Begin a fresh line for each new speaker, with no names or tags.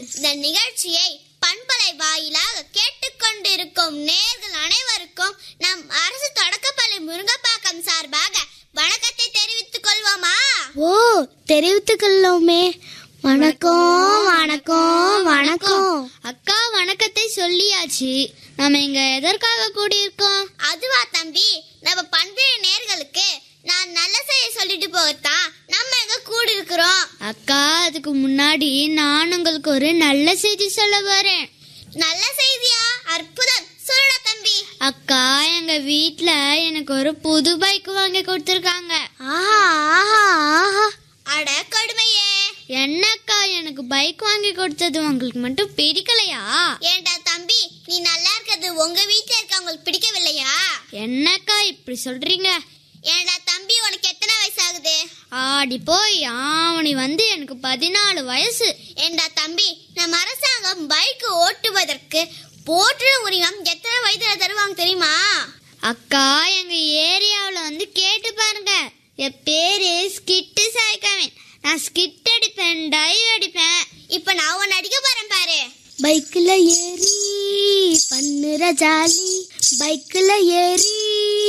இந்த நிகழ்ச்சியை பண்பலை வாயிலாக கேட்டுக்கொண்டிருக்கும் நேர்கள் அனைவருக்கும் நம் அரசு தொடக்கப்பள்ளி முருங்கப்பாக்கம் சார்பாக வணக்கத்தை தெரிவித்துக் கொள்வோமா
ஓ தெரிவித்துக்கொள்ளோமே வணக்கம் வணக்கம் வணக்கம்
அக்கா வணக்கத்தை சொல்லியாச்சு நாம இங்க எதற்காக கூடியிருக்கோம்
அதுவா தம்பி நம்ம பண்பிய நேர்களுக்கு நான் நல்ல செய்ய சொல்லிட்டு போகத்தான் நம்ம எங்க கூடி இருக்கிறோம்
அக்கா அதுக்கு முன்னாடி நான் உங்களுக்கு ஒரு நல்ல செய்தி சொல்ல வரேன்
நல்ல செய்தியா அற்புதம் சொல்லுடா தம்பி
அக்கா எங்க வீட்ல எனக்கு ஒரு புது பைக் வாங்கி கொடுத்துருக்காங்க
ஆஹா ஆஹா ஆஹா
அட கடுமையே
என்னக்கா எனக்கு பைக் வாங்கி கொடுத்தது உங்களுக்கு மட்டும் பிடிக்கலையா
ஏண்டா தம்பி நீ நல்லா இருக்கிறது உங்க வீட்டுல இருக்கவங்களுக்கு பிடிக்கவில்லையா
என்னக்கா இப்படி சொல்றீங்க
ஏண்டா தம்பி உனக்கு எத்தனை வயசு ஆகுது
ஆடி போய் ஆவணி வந்து எனக்கு பதினாலு வயசு
ஏண்டா தம்பி நம்ம அரசாங்கம் பைக் ஓட்டுவதற்கு போற்று உரிமம் எத்தனை வயதுல தருவாங்க தெரியுமா
அக்கா எங்க ஏரியாவுல வந்து கேட்டு பாருங்க என் பேரு ஸ்கிட்டு சாய்க்காமன் நான் ஸ்கிட் அடிப்பேன் டைவ் அடிப்பேன்
இப்ப நான் உன்னை அடிக்க போறேன் பாரு
பைக்ல ஏறி பண்ணுற ஜாலி பைக்ல ஏறி